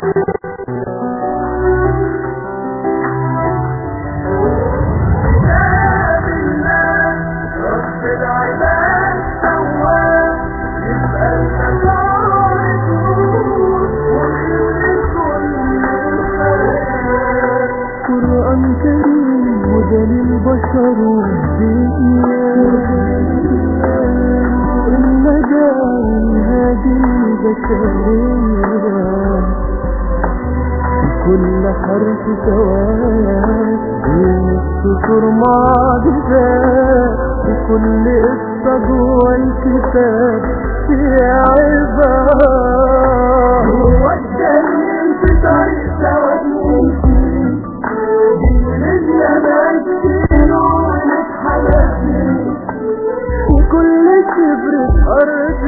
قرآن كريم هدى للبشر والدنيا الندى هذه البشرية كل حرف سواد بيذكر معجزات بكل قصة جوه الكتاب في عباد هو الدليل في طريق سواد وكل كبر أرض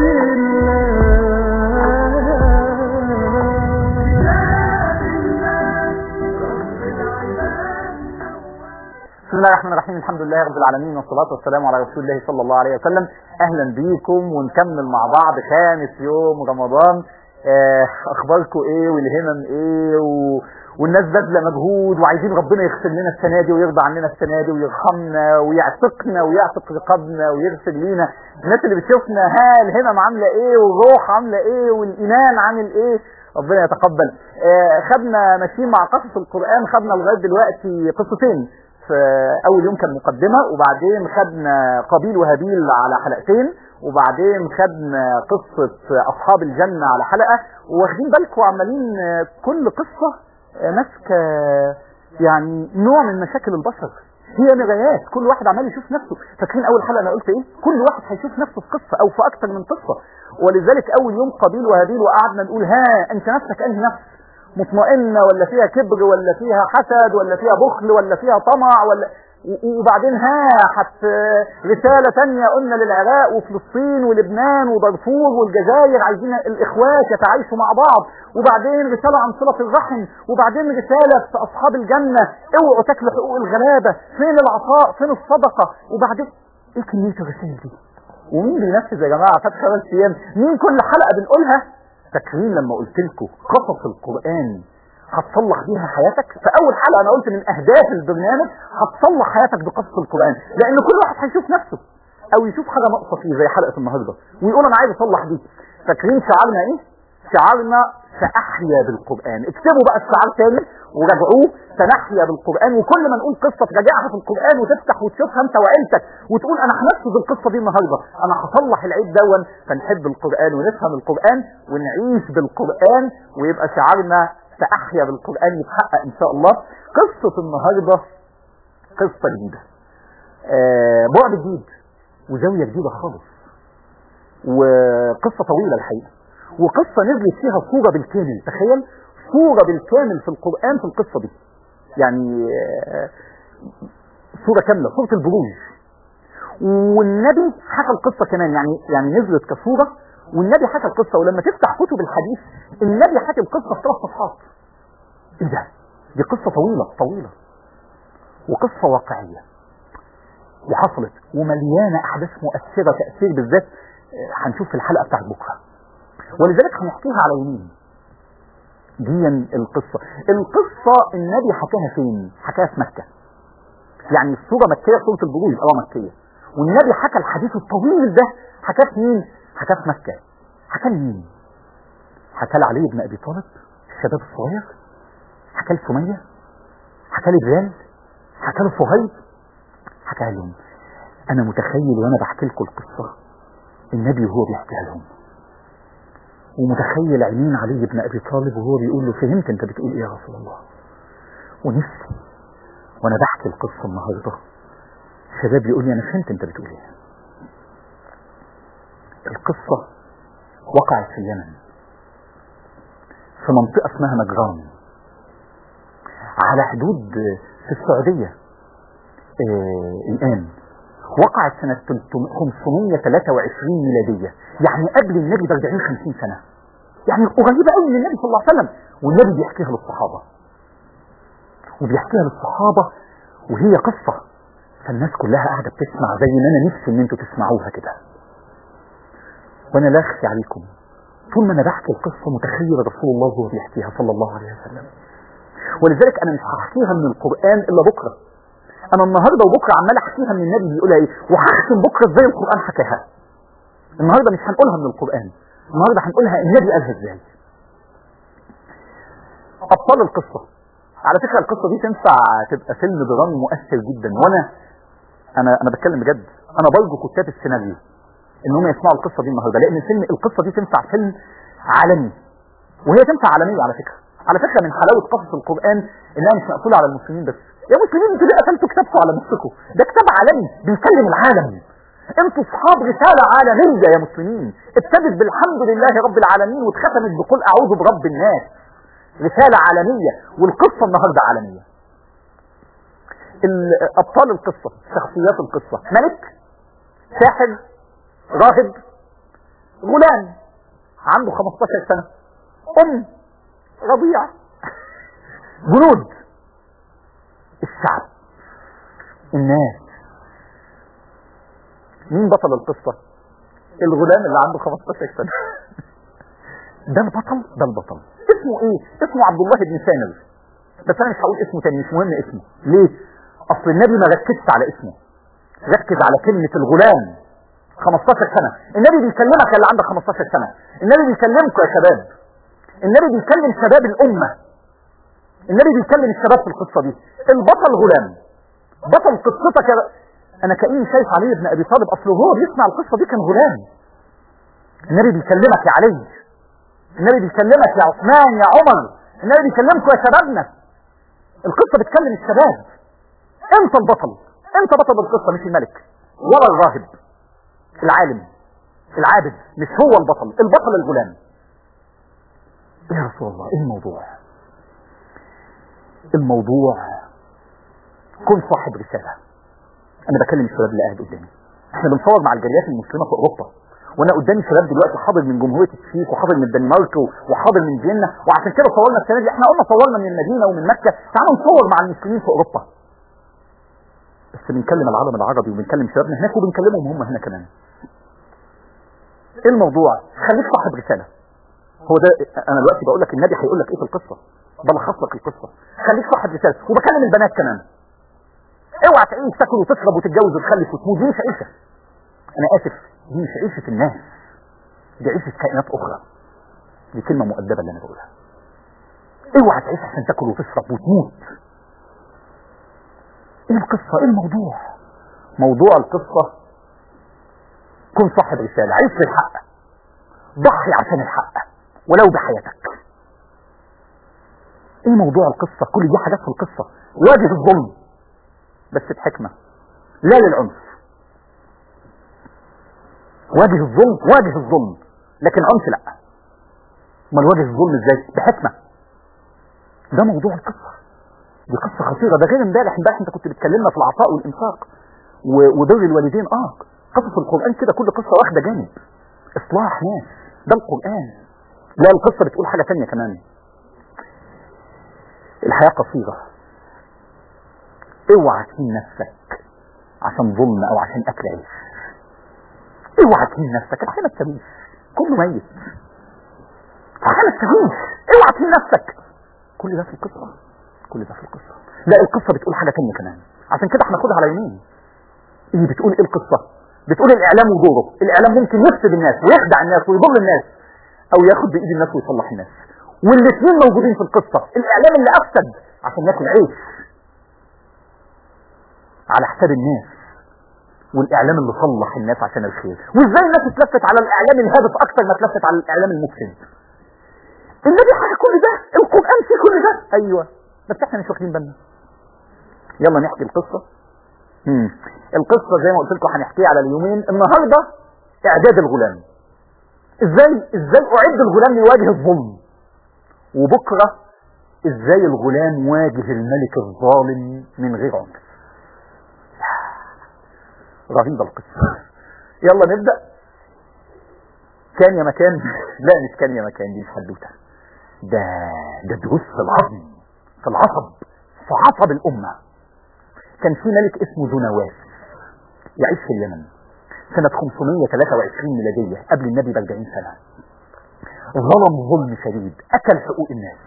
بسم الله الرحمن الرحيم الحمد لله رب العالمين والصلاة والسلام على رسول الله صلى الله عليه وسلم أهلا بيكم ونكمل مع بعض خامس يوم رمضان آه، أخباركم إيه والهمم إيه و... والناس باذله مجهود وعايزين ربنا يغفر لنا السنه دي ويرضى عننا السنه دي ويرحمنا ويعتقنا ويعتق رقابنا ويغفر لينا الناس اللي بتشوفنا ها الهمم عامله ايه والروح عامله ايه والايمان عامل ايه ربنا يتقبل آه خدنا ماشيين مع قصص القران خدنا لغايه دلوقتي قصتين في اول يوم كان مقدمه وبعدين خدنا قابيل وهابيل على حلقتين وبعدين خدنا قصه اصحاب الجنه على حلقه واخدين بالكم عمالين كل قصه ماسكه يعني نوع من مشاكل البشر هي نغايات كل واحد عمال يشوف نفسه فاكرين اول حلقه انا قلت ايه كل واحد هيشوف نفسه في قصه او في اكتر من قصه ولذلك اول يوم قابيل وهابيل وقعدنا نقول ها انت نفسك انهي نفس مطمئنه ولا فيها كبر ولا فيها حسد ولا فيها بخل ولا فيها طمع ولا وبعدين ها حت رسالة تانية قلنا للعراق وفلسطين ولبنان ودارفور والجزائر عايزين الإخوات يتعايشوا مع بعض وبعدين رسالة عن صلة الرحم وبعدين رسالة في أصحاب الجنة اوعوا تاكلوا حقوق الغلابة فين العطاء فين الصدقة وبعدين ايه كمية الرسائل دي ومين بينفذ يا جماعة فات خمس أيام مين كل حلقة بنقولها فاكرين لما قلت لكم قصص القرآن هتصلح بيها حياتك فاول حلقه انا قلت من اهداف البرنامج هتصلح حياتك بقصه القران لان كل واحد هيشوف نفسه او يشوف حاجه ناقصه فيه زي حلقه النهارده ويقول انا عايز اصلح دي فاكرين شعارنا ايه شعارنا ساحيا بالقران اكتبوا بقى الشعار تاني وراجعوه سنحيا بالقران وكل ما نقول قصه تراجعها في القران وتفتح وتشوفها انت وعيلتك وتقول انا هنفذ القصه دي النهارده انا هصلح العيد دون فنحب القران ونفهم القران ونعيش بالقران ويبقى شعارنا سأحيا بالقرآن يتحقق إن شاء الله قصة النهاردة قصة جديدة آه بعد جديد وزاوية جديدة خالص وقصة طويلة الحقيقة وقصة نزلت فيها صورة بالكامل تخيل صورة بالكامل في القرآن في القصة دي يعني آه صورة كاملة صورة البروج والنبي حكى القصة كمان يعني يعني نزلت كصورة والنبي حكى القصة ولما تفتح كتب الحديث النبي حكى القصة في ثلاث صفحات ايه ده دي قصة طويلة طويلة وقصة واقعية وحصلت ومليانة احداث مؤثرة تأثير بالذات هنشوف في الحلقة بتاعت بكرة ولذلك هنحكيها على يمين دي القصة القصة النبي حكاها فين حكاها في مكة يعني الصورة مكية صورة البروج اه مكية والنبي حكى الحديث الطويل ده حكاه في مين حكاه في مكة حكى لمين حكى لعلي بن ابي طالب الشباب الصغير حكى لسمية حكى لبلال حكى لصهيب حكى لهم انا متخيل وانا بحكي لكم القصة النبي وهو بيحكيها لهم ومتخيل عينين علي بن ابي طالب وهو بيقول له فهمت انت بتقول ايه يا رسول الله ونفسي وانا بحكي القصة النهارده الشباب يقول لي انا فهمت انت بتقول ايه القصة وقعت في اليمن في منطقة اسمها نجران على حدود في السعودية آه الآن وقعت سنة 523 ميلادية يعني قبل النبي ب 40 50 سنة يعني قريبة قوي من النبي صلى الله عليه وسلم والنبي بيحكيها للصحابة وبيحكيها للصحابة وهي قصة فالناس كلها قاعدة بتسمع زي ما أنا نفسي إن أنتوا تسمعوها كده وانا لا اخفي عليكم طول ما انا بحكي القصه متخيل رسول الله وهو بيحكيها صلى الله عليه وسلم ولذلك انا مش هحكيها من القران الا بكره انا النهارده وبكره عمال احكيها من النبي بيقولها ايه وهختم بكره ازاي القران حكاها النهارده مش هنقولها من القران النهارده هنقولها النبي قالها ازاي ابطال القصه على فكره القصه دي تنفع تبقى فيلم درامي مؤثر جدا وانا انا انا بتكلم بجد انا برجو كتاب السيناريو ان هم يسمعوا القصه دي النهارده لان الفيلم القصه دي تنفع فيلم عالمي وهي تنفع عالميه على فكره على فكره من حلاوه قصص القران انها مش مقفوله على المسلمين بس يا مسلمين انتوا ليه قفلتوا كتابكم على نفسكم ده كتاب عالمي بيكلم العالم انتوا اصحاب رساله عالميه يا مسلمين ابتدت بالحمد لله رب العالمين واتختمت بقول اعوذ برب الناس رساله عالميه والقصه النهارده عالميه ابطال القصه شخصيات القصه ملك ساحر راهب غلام عنده 15 سنة أم رضيعة جنود الشعب الناس مين بطل القصة الغلام اللي عنده 15 سنة ده البطل ده البطل اسمه ايه اسمه عبد الله بن سامر بس انا مش هقول اسمه تاني مش مهم اسمه ليه اصل النبي ما ركزش على اسمه ركز على كلمة الغلام 15 سنة النبي بيكلمك اللي عندك 15 سنة النبي بيكلمكم يا شباب النبي بيكلم شباب الأمة النبي بيكلم الشباب في القصة دي البطل غلام بطل قصتك يا انا كأني شايف علي بن ابي طالب اصله هو بيسمع القصة دي كان غلام النبي بيكلمك يا علي النبي بيكلمك يا عثمان يا عمر النبي بيكلمكم يا شبابنا القصة بتكلم الشباب انت البطل انت بطل القصة مش الملك ولا الراهب العالم العابد مش هو البطل البطل الغلام يا رسول الله ايه الموضوع الموضوع كن صاحب رسالة انا بكلم الشباب اللي قاعد قدامي احنا بنصور مع الجاليات المسلمة في اوروبا وانا قدامي شباب دلوقتي حاضر من جمهورية التشيك وحاضر من الدنمارك وحاضر من فيينا وعشان كده صورنا السنة دي احنا قلنا صورنا من المدينة ومن مكة تعالوا نصور مع المسلمين في اوروبا بس بنكلم العالم العربي وبنكلم شبابنا هناك وبنكلمهم هم هنا كمان ايه الموضوع خليك صاحب رسالة هو ده انا دلوقتي بقول لك النبي هيقول لك ايه في القصة بلخص لك القصة خليك صاحب رسالة وبكلم البنات كمان اوعى تعيش تاكل وتشرب وتتجوز وتخلف وتموت دي مش عيشة انا اسف دي مش عيشة الناس دي عيشة كائنات اخرى دي كلمة مؤدبة اللي انا بقولها اوعى تعيش عشان تاكل وتشرب وتموت ايه القصة ايه الموضوع موضوع القصة كن صاحب رسالة عيش للحق ضحي عشان الحق ولو بحياتك ايه موضوع القصة كل دي حاجات في القصة واجه الظلم بس بحكمة لا للعنف واجه الظلم واجه الظلم لكن عنف لا ما واجه الظلم ازاي بحكمة ده موضوع القصة دي قصة خطيرة ده غير امبارح امبارح انت كنت بتكلمنا في العطاء والانفاق وبر الوالدين اه قصص القرآن كده كل قصة واخدة جانب اصلاح ناس ده القرآن لا القصة بتقول حاجة تانية كمان الحياة قصيرة اوعى تهين نفسك عشان ظلم او عشان اكل عيش اوعى تهين نفسك الحياة ما تسويش كله ميت الحياة ما تسويش اوعى تهين نفسك كل ده في القصة كل ده في القصة لا القصة بتقول حاجة تانية كمان عشان كده هناخدها على يمين ايه بتقول ايه القصة بتقول الاعلام ودوره الاعلام ممكن يفسد الناس ويخدع الناس ويضل الناس او ياخد بايد الناس ويصلح الناس والاثنين موجودين في القصة الاعلام اللي افسد عشان ياكل عيش على حساب الناس والاعلام اللي صلح الناس عشان الخير وازاي الناس اتلفت على الاعلام الهادف اكتر ما اتلفت على الاعلام المفسد النبي حكى كل ده القران فيه كل ده ايوه بس احنا مش واخدين بالنا يلا نحكي القصه مم. القصه زي ما قلت لكم هنحكيها على اليومين النهارده اعداد الغلام ازاي ازاي اعد الغلام ليواجه الظلم وبكره ازاي الغلام واجه الملك الظالم من غير عنف رهيبه القصه يلا نبدا كان يا مكان لا مش كان يا مكان دي مش حدوته ده ده دروس في العظم في العصب في عصب الامه كان في ملك اسمه ذو نواس يعيش في اليمن سنة 523 ميلادية قبل النبي ب 40 سنة ظلم ظلم شديد اكل حقوق الناس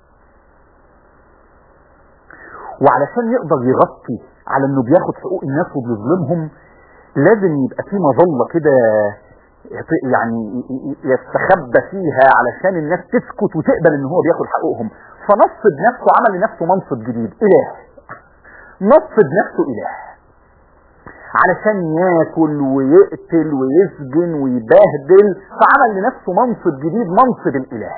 وعلشان يقدر يغطي على انه بياخد حقوق الناس وبيظلمهم لازم يبقى في مظله كده يعني يستخبى فيها علشان الناس تسكت وتقبل ان هو بياخد حقوقهم فنصب نفسه عمل لنفسه منصب جديد اله نصب نفسه اله علشان ياكل ويقتل ويسجن ويبهدل فعمل لنفسه منصب جديد منصب الاله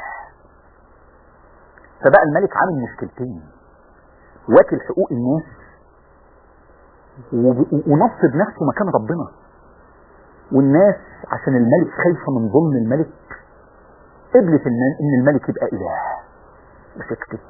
فبقى الملك عامل مشكلتين واكل حقوق الناس ونصب نفسه مكان ربنا والناس عشان الملك خايفة من ظلم الملك قبلت ان الملك يبقى اله وسكتت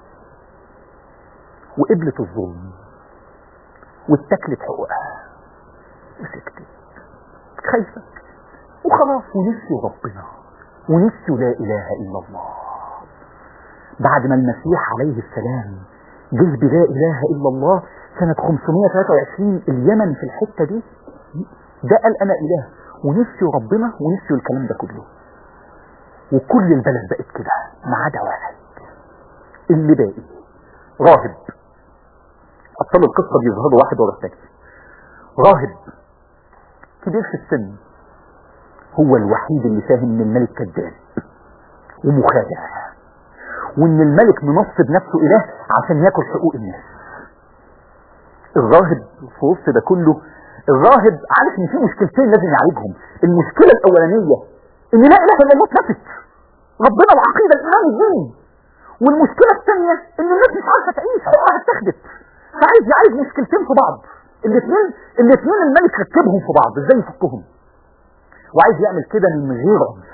وقبلت الظلم واتكلت حقوقها وسكتت خايفة وخلاص ونسيوا ربنا ونسيوا لا اله الا الله بعد ما المسيح عليه السلام جه بلا اله الا الله سنة 523 اليمن في الحتة دي ده قال انا اله ونسيوا ربنا ونسيوا الكلام ده كله وكل البلد بقت كده ما عدا واحد اللي باقي راهب ابطال القصه بيظهروا واحد ورا الثاني راهب كبير في السن هو الوحيد اللي فاهم ان الملك كذاب ومخادع وان الملك منصب نفسه اله عشان ياكل حقوق الناس الراهب في وسط ده كله الراهب عارف ان في مشكلتين لازم يعالجهم المشكلة الاولانية ان لا اله الا الله اتنفت ربنا العقيدة الايمان الدين والمشكلة الثانية ان الناس مش عارفة تعيش حقها اتخذت فعايز يعالج مشكلتين في بعض الاثنين الاثنين الملك ركبهم في بعض ازاي يفكهم وعايز يعمل كده من غير عنف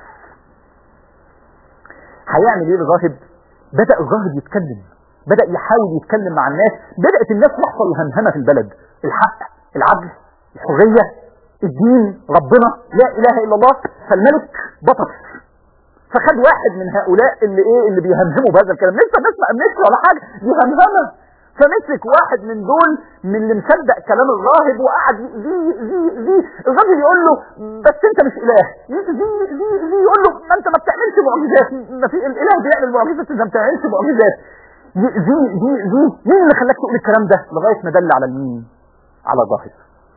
هيعمل ايه الراهب بدأ الراهب يتكلم بدأ يحاول يتكلم مع الناس بدأت الناس تحصل الهمهمة في البلد الحق العدل الحرية الدين ربنا لا اله الا الله فالملك بطش فخد واحد من هؤلاء اللي ايه اللي بيهمهموا بهذا الكلام لسه الناس ما امنتش ولا حاجه دي همهمه فمسك واحد من دول من اللي مصدق كلام الراهب وقعد زي زي زي الراجل يقول له بس انت مش اله زي زي زي يقول له ما انت ما بتعملش معجزات ما في الاله بيعمل معجزات انت ما بتعملش معجزات زي زي زي زي مين اللي خلاك تقول الكلام ده لغايه ما دل على مين على الراهب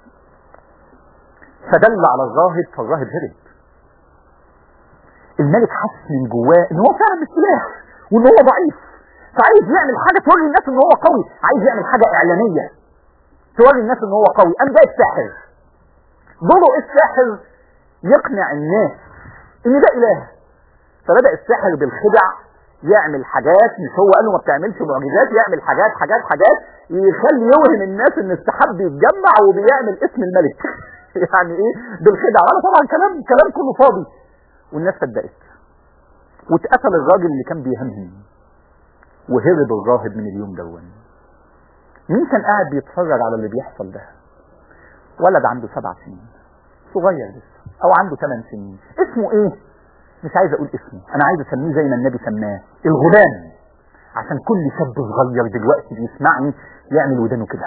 فدل على الراهب فالراهب هرب الملك حس من جواه ان هو فعلا مش اله وان هو ضعيف فعايز يعمل حاجه توري الناس ان هو قوي عايز يعمل حاجه اعلانيه توري الناس ان هو قوي قام جاي الساحر دوره الساحر يقنع الناس ان ده اله فبدا الساحر بالخدع يعمل حاجات مش هو قال له ما بتعملش معجزات يعمل حاجات حاجات حاجات يخلي يوهم الناس ان السحاب بيتجمع وبيعمل اسم الملك يعني ايه بالخدع وانا طبعا كلام كلام كله فاضي والناس صدقت واتقتل الراجل اللي كان بيهمهم وهرب الراهب من اليوم دون مين كان قاعد بيتفرج على اللي بيحصل ده ولد عنده سبع سنين صغير لسه او عنده ثمان سنين اسمه ايه مش عايز اقول اسمه انا عايز اسميه زي ما النبي سماه الغلام عشان كل شاب صغير دلوقتي بيسمعني يعمل ودانه كده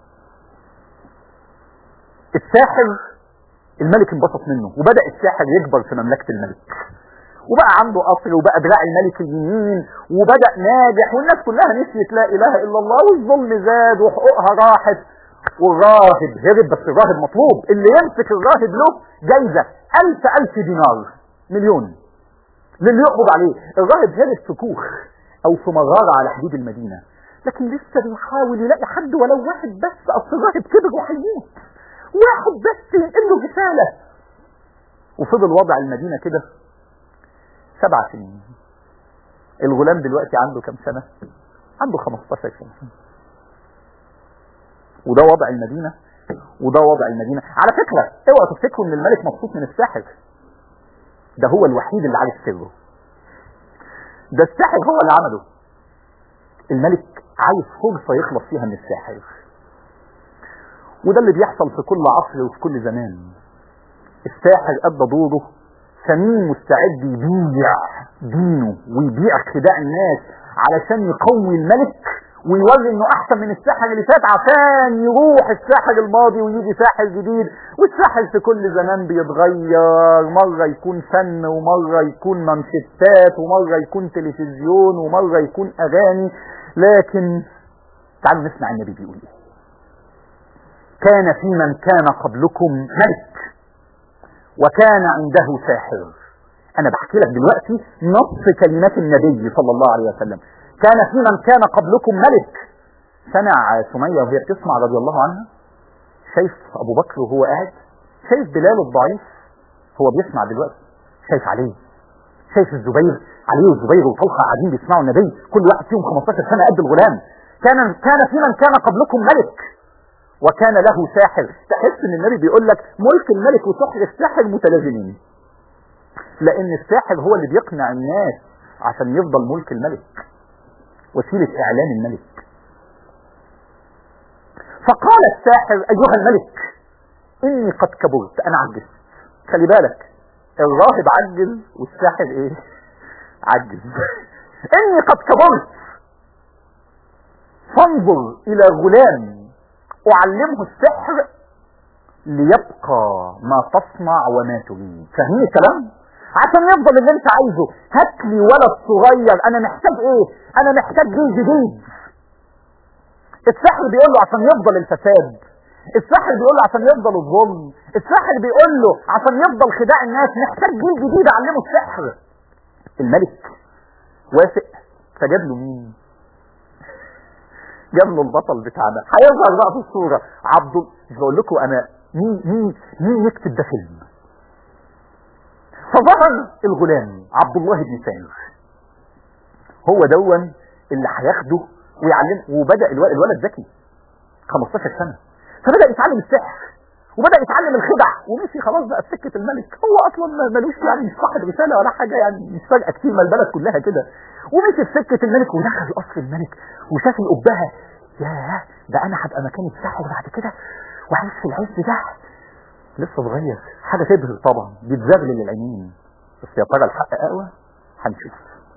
الساحر الملك انبسط منه وبدأ الساحر يكبر في مملكة الملك وبقى عنده قصر وبقى دراع الملك اليمين وبدأ ناجح والناس كلها نسيت لا إله إلا الله والظلم زاد وحقوقها راحت والراهب هرب بس الراهب مطلوب اللي يمسك الراهب له جايزة ألف ألف دينار مليون للي يقبض عليه الراهب هرب في كوخ أو في مغارة على حدود المدينة لكن لسه بيحاول يلاقي حد ولو واحد بس أصل الراهب كبر وهيموت واحد بس ينقل له رسالة وفضل وضع المدينة كده سبع سنين الغلام دلوقتي عنده كم سنة عنده 15 سنة وده وضع المدينة وده وضع المدينة على فكرة اوعوا تفتكروا ان الملك مبسوط من الساحر ده هو الوحيد اللي عارف سره ده الساحر هو اللي عمله الملك عايز فرصة يخلص فيها من الساحر وده اللي بيحصل في كل عصر وفي كل زمان الساحر أدى دوره سمين مستعد يبيع دينه ويبيع خداع الناس علشان يقوي الملك ويوري انه احسن من الساحر اللي فات عشان يروح الساحر الماضي ويجي ساحر جديد والساحر في كل زمان بيتغير مرة يكون فن ومرة يكون منشتات ومرة يكون تلفزيون ومرة يكون اغاني لكن تعالوا نسمع النبي بيقول ايه كان في من كان قبلكم ملك وكان عنده ساحر انا بحكي لك دلوقتي نص كلمات النبي صلى الله عليه وسلم كان في من كان قبلكم ملك سمع سمية وهي بتسمع رضي الله عنها شايف ابو بكر وهو قاعد شايف بلال الضعيف هو بيسمع دلوقتي شايف عليه شايف الزبير عليه والزبير وطلحه قاعدين بيسمعوا النبي كل واحد فيهم 15 سنه قد الغلام كان كان في من كان قبلكم ملك وكان له ساحر تحس ان النبي بيقول لك ملك الملك وسحر الساحر متلازمين لان الساحر هو اللي بيقنع الناس عشان يفضل ملك الملك وسيلة اعلان الملك فقال الساحر ايها الملك اني قد كبرت انا عجزت خلي بالك الراهب عجز والساحر ايه عجز اني قد كبرت فانظر الى غلام اعلمه السحر ليبقى ما تصنع وما تريد فاهمين الكلام عشان يفضل اللي انت عايزه هات لي ولد صغير انا محتاج ايه انا محتاج جيل جديد السحر بيقول له عشان يفضل الفساد السحر بيقول له عشان يفضل الظلم السحر بيقول له عشان يفضل خداع الناس محتاج جيل جديد اعلمه السحر الملك وافق فجاب له مين جاب له البطل بتاعنا هيظهر بقى في الصوره عبد مش بقول لكم انا مين مين مين يكتب ده فيلم فظهر الغلام عبد الله بن سامر هو دون اللي هياخده ويعلم وبدا الولد, الولد ذكي 15 سنه فبدا يتعلم السحر وبدا يتعلم الخدع ومشي خلاص بقى في سكه الملك هو اصلا ملوش يعني مش صاحب رساله ولا حاجه يعني مش فجاه كتير ما البلد كلها كده ومشي في سكه الملك ودخل قصر الملك وشاف القبهه ياه ده انا هبقى مكان الساحر بعد كده وعايش في العز ده لسه صغير حاجه تبهر طبعا بيتزغلل العينين بس يا ترى الحق اقوى هنشوف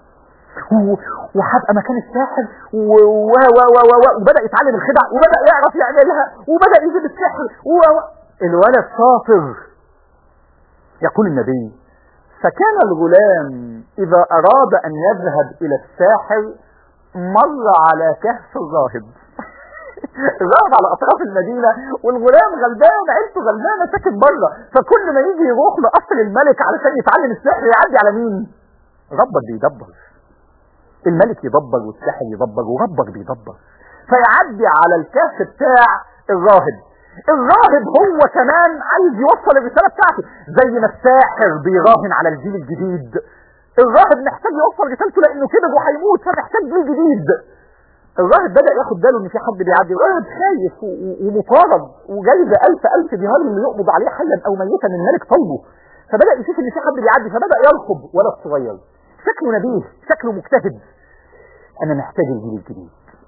وهبقى مكان الساحر و و و و و و وبدا يتعلم الخدع وبدا يعرف يعملها وبدا يجيب السحر و و الولد شاطر يقول النبي فكان الغلام اذا اراد ان يذهب الى الساحر مر على كهف الراهب الراهب على اطراف المدينه والغلام غلبان عيلته غلبانه ساكت بره فكل ما يجي يروح لقصر الملك علشان يتعلم السحر يعدي على مين؟ ربك بيدبر الملك يدبر والساحر يدبر وربك بيدبر فيعدي على الكهف بتاع الراهب الراهب هو كمان عايز يوصل الرساله بتاعته زي ما الساحر بيراهن على الجيل الجديد الراهب محتاج يوصل رسالته لانه كده وهيموت فمحتاج جيل جديد الراهب بدأ ياخد باله ان في حد بيعدي الراهب خايف ومطارد وجايزة ألف ألف دينار اللي يقبض عليه حيا أو ميتا الملك طلبه فبدأ يشوف ان في حد بيعدي فبدأ يرقب ولد صغير شكله نبيه شكله مجتهد أنا محتاج الجيل الجديد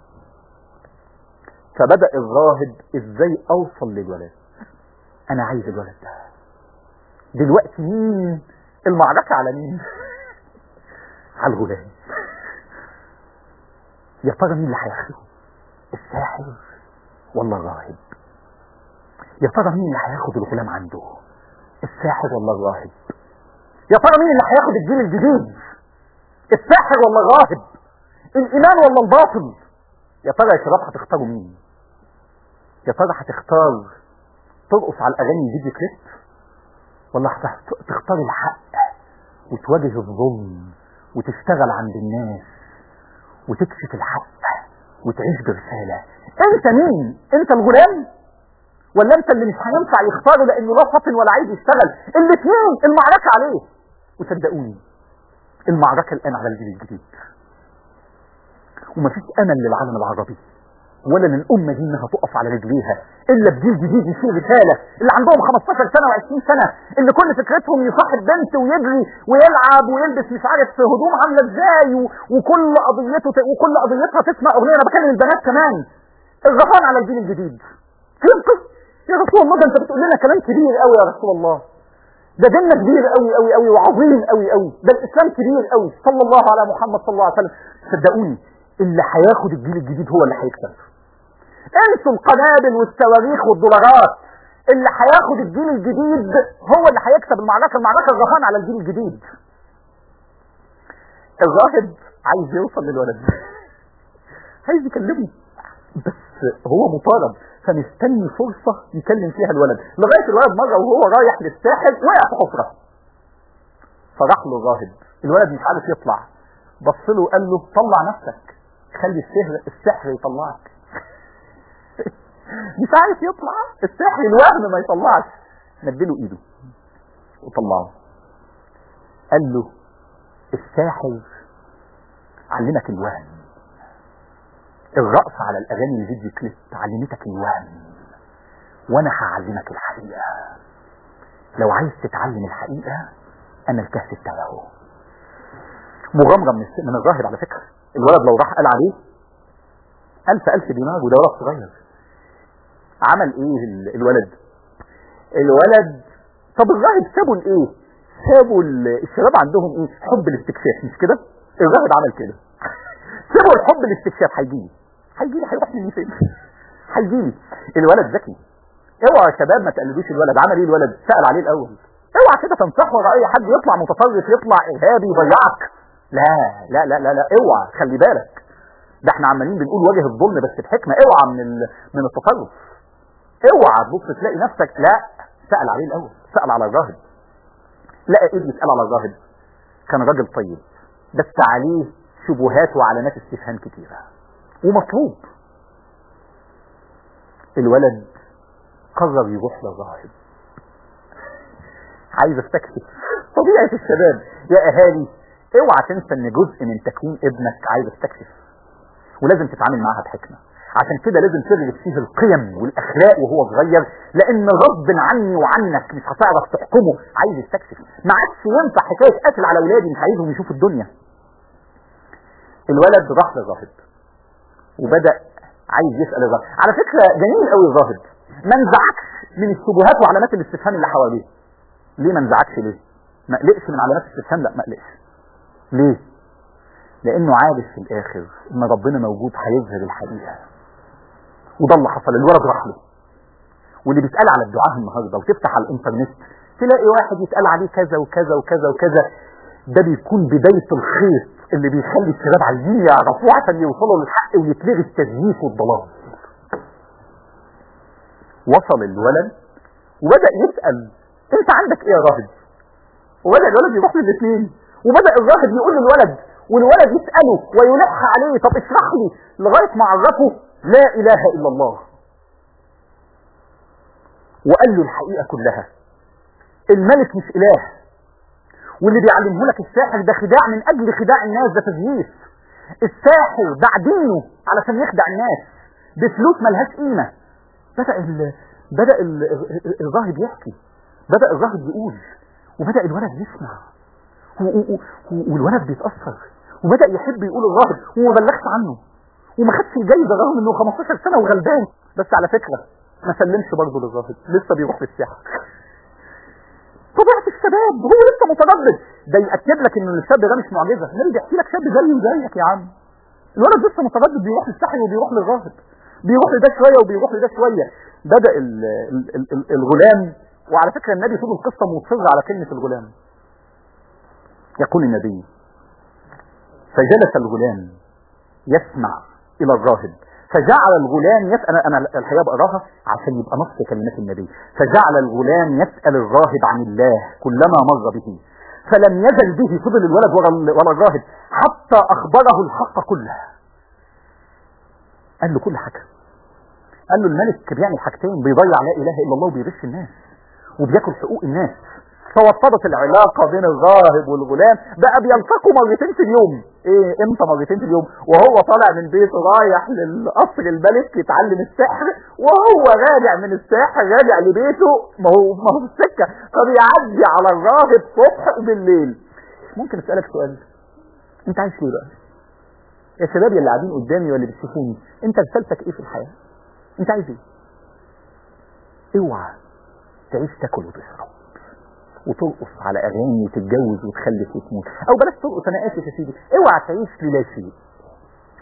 فبدأ الراهب ازاي أوصل للولد أنا عايز الولد ده دلوقتي مين المعركة على مين على الغلام يا ترى مين اللي هياخده الساحر ولا الراهب يا ترى مين اللي هياخد الغلام عنده الساحر ولا الراهب يا ترى مين اللي هياخد الجيل الجديد الساحر ولا الراهب الايمان ولا الباطل يا ترى يا شباب هتختاروا مين يا ترى هتختار ترقص على الاغاني فيديو كليب ولا هتختار الحق وتواجه الظلم وتشتغل عند الناس وتكشف الحق وتعيش برسالة انت مين انت الغلام ولا انت اللي مش هينفع يختاره لانه لا فطن ولا عايز يشتغل الاثنين المعركة عليه وصدقوني المعركة الان على الجيل الجديد ومفيش امل للعالم العربي ولا للأمة دي انها تقف على رجليها الا بجيل جديد يشيل رسالة اللي عندهم 15 سنة و20 سنة اللي كل فكرتهم يصاحب بنت ويجري ويلعب ويلبس مش عارف هدوم عاملة ازاي و... وكل قضيته ت... وكل قضيتها تسمع اغنية انا بكلم البنات كمان الرهان على الجيل الجديد فهمت يا رسول الله ده انت بتقول لنا كلام كبير قوي يا رسول الله ده ديننا كبير قوي قوي قوي وعظيم قوي قوي ده الاسلام كبير قوي صلى الله على محمد صلى الله عليه وسلم صدقوني اللي هياخد الجيل الجديد هو اللي هيكسب انسوا القنابل والصواريخ والدولارات اللي هياخد الجيل الجديد هو اللي هيكسب المعركه المعركه الرهان على الجيل الجديد الراهب عايز يوصل للولد عايز يكلمه بس هو مطالب فمستني فرصة يكلم فيها الولد لغاية الولد مرة وهو رايح للساحل وقع في حفرة فراح له الراهب الولد مش عارف يطلع بص له وقال له طلع نفسك خلي السحر السحر يطلعك مش عارف يطلع السحر الوهم ما يطلعش مدله ايده وطلعه قال له الساحر علمك الوهم الرقص على الاغاني الفيديو كليب علمتك الوهم وانا هعلمك الحقيقه لو عايز تتعلم الحقيقه انا الكهف بتاعي اهو مغامره من الس- من الراهب على فكره الولد لو راح قال عليه ألف ألف دينار وده ولد صغير عمل ايه ال- الولد الولد طب الراهب سابوا الايه سابوا ال- الشباب عندهم ايه حب الاستكشاف مش كده الراهب عمل كده سيبوا الحب الاستكشاف هيجيلي هيجيلي هيروح مني فين هيجيلي الولد ذكي اوعى يا شباب ما تقلدوش الولد عمل ايه الولد سأل عليه الاول اوعى كده تنصح ورا اي حد يطلع متطرف يطلع ارهابي يضيعك لا لا لا لا لا اوعى خلي بالك ده احنا عمالين بنقول واجه الظلم بس بحكمه اوعى من ال... من التطرف اوعى تبص تلاقي نفسك لا سأل عليه الاول سأل على الراهب لقى ايه بيسأل على الراهب كان راجل طيب بس عليه شبهات وعلامات استفهام كتيرة ومطلوب الولد قرر يروح للراهب عايز استكشف طبيعة الشباب يا اهالي اوعى تنسى ان جزء من تكوين ابنك عايز استكشف ولازم تتعامل معاها بحكمة عشان كده لازم تغرس فيه القيم والاخلاق وهو صغير لان غصب عني وعنك مش هتعرف تحكمه عايز يستكشف ما عادش ينفع حكايه قتل على اولادي مش عايزهم يشوفوا الدنيا الولد راح للراهب وبدا عايز يسال الراهب على فكره جميل قوي الراهب ما انزعجش من الشبهات وعلامات الاستفهام اللي حواليه ليه ما انزعجش ليه ما قلقش من علامات الاستفهام لا ما قلقش ليه لانه عارف في الاخر ان ربنا موجود هيظهر الحقيقه وده اللي حصل الولد راح له واللي بيتقال على الدعاء النهارده وتفتح على الانترنت تلاقي واحد يتقال عليه كذا وكذا وكذا وكذا ده بيكون بداية الخيط اللي بيخلي الشباب عايزين يعرفوه عشان يوصلوا للحق ويتلغي التزييف والضلال وصل الولد وبدأ يسأل انت عندك ايه يا راهب وبدأ الولد يروح للاثنين وبدأ الراهب يقول للولد والولد يسأله ويلح عليه طب اشرح لي لغاية ما عرفه لا اله الا الله وقال له الحقيقة كلها الملك مش اله واللي بيعلمه لك الساحر ده خداع من اجل خداع الناس ده تزييف الساحر باع دينه علشان يخدع الناس بفلوس ملهاش قيمة بدأ ال... بدأ ال... الراهب يحكي بدأ الراهب يقول وبدأ الولد يسمع و... و... و... والولد بيتأثر وبدأ يحب يقول الراهب وما بلغش عنه وما خدش الجايزة رغم انه 15 سنة وغلبان بس على فكرة ما سلمش برضه للراهب لسه بيروح للساحر طبيعة الشباب هو لسه متردد ده يأكد لك ان الشاب ده مش معجزة نرجع يحكي لك شاب زيه وزيك يا عم الولد لسه متردد بيروح للساحر وبيروح للراهب بيروح لده شوية وبيروح لده شوية بدأ ال ال ال ال الغلام وعلى فكرة النبي طول القصة مصر على كلمة الغلام يقول النبي فجلس الغلام يسمع إلى الراهب فجعل الغلام يسأل أنا الحقيقة بقراها عشان يبقى نص كلمات النبي فجعل الغلام يسأل الراهب عن الله كلما مر به فلم يزل به فضل الولد ورا ورا الراهب حتى أخبره الحق كله قال له كل حاجة قال له الملك بيعمل حاجتين بيضيع لا إله إلا الله وبيغش الناس وبياكل حقوق الناس توطدت العلاقة بين الراهب والغلام بقى بيلتقوا مرتين في اليوم ايه امتى مرتين في اليوم وهو طالع من بيته رايح للقصر الملك يتعلم السحر وهو راجع من السحر راجع لبيته ما هو ما هو في السكة فبيعدي على الراهب صبح وبالليل ممكن اسألك سؤال انت عايش ليه بقى يا شباب اللي قاعدين قدامي واللي بتشوفوني انت رسالتك ايه في الحياة انت عايز ايه اوعى تعيش تاكل وتشرب وترقص على اغاني وتتجوز وتخلف وتموت او بلاش ترقص انا اسف يا سيدي اوعى تعيش للا شيء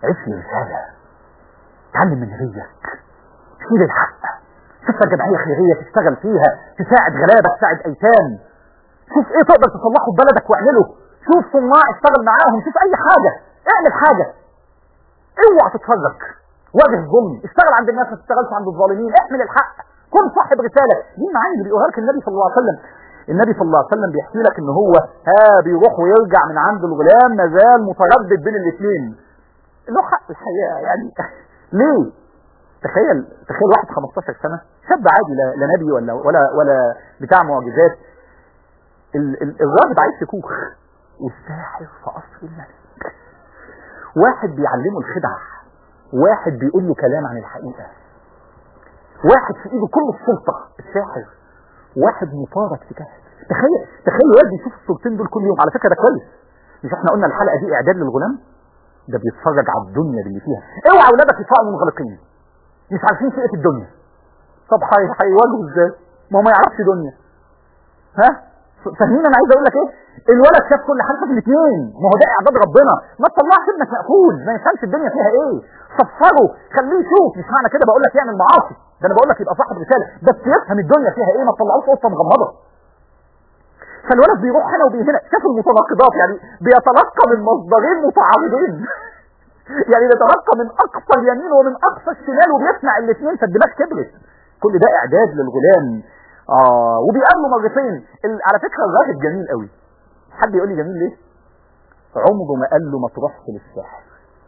عيش الرسالة تعلم من نبيك شيل الحق شوف لك جمعية خيرية تشتغل فيها تساعد غلابة تساعد أيتام شوف ايه تقدر تصلحه في بلدك واعمله شوف صناع اشتغل معاهم شوف اي حاجة اعمل حاجة اوعى تتفرج واجه الظلم اشتغل عند الناس ما تشتغلش عند الظالمين احمل الحق كن صاحب رسالة دي معاني اللي بيقولها لك النبي صلى الله عليه وسلم النبي صلى الله عليه وسلم بيحكي لك ان هو ها بيروح ويرجع من عند الغلام مازال متردد بين الاثنين له حق الحقيقة يعني ليه تخيل تخيل واحد 15 سنة شاب عادي لا, لا نبي ولا ولا ولا بتاع معجزات ال- ال- الراجل عايش في كوخ والساحر في قصر الملك واحد بيعلمه الخدع واحد بيقول له كلام عن الحقيقة واحد في ايده كل السلطة الساحر واحد مطارد في كهف تخيل تخيل الواد بيشوف الصورتين دول كل يوم على فكرة ده كويس مش احنا قلنا الحلقة دي اعداد للغلام ده بيتفرج على الدنيا باللي فيها اوعى اولادك يطلعوا منغلقين مش عارفين فئة الدنيا طب هي- هيواجهوا ازاي ما هو ما يعرفش دنيا ها فاهمين انا عايز اقول لك ايه الولد شاف كل حاجه في الاثنين ما هو ده اعداد ربنا ما تطلعش ابنك مقفول ما يفهمش الدنيا فيها ايه صفره خليه يشوف مش معنى كده بقول لك يعمل معاصي ده انا بقول لك يبقى صاحب رساله بس يفهم الدنيا فيها ايه ما تطلعوش قطه مغمضه فالولد بيروح هنا وبي هنا شاف المتناقضات يعني بيتلقى من مصدرين متعارضين يعني بيتلقى من اقصى اليمين ومن اقصى الشمال وبيسمع الاثنين فالدماغ كبرت كل ده اعداد للغلام اه وبيقابله مرتين ال- على فكره الراهب جميل قوي حد يقول لي جميل ليه عمره ما قال له ما تروحش للساحر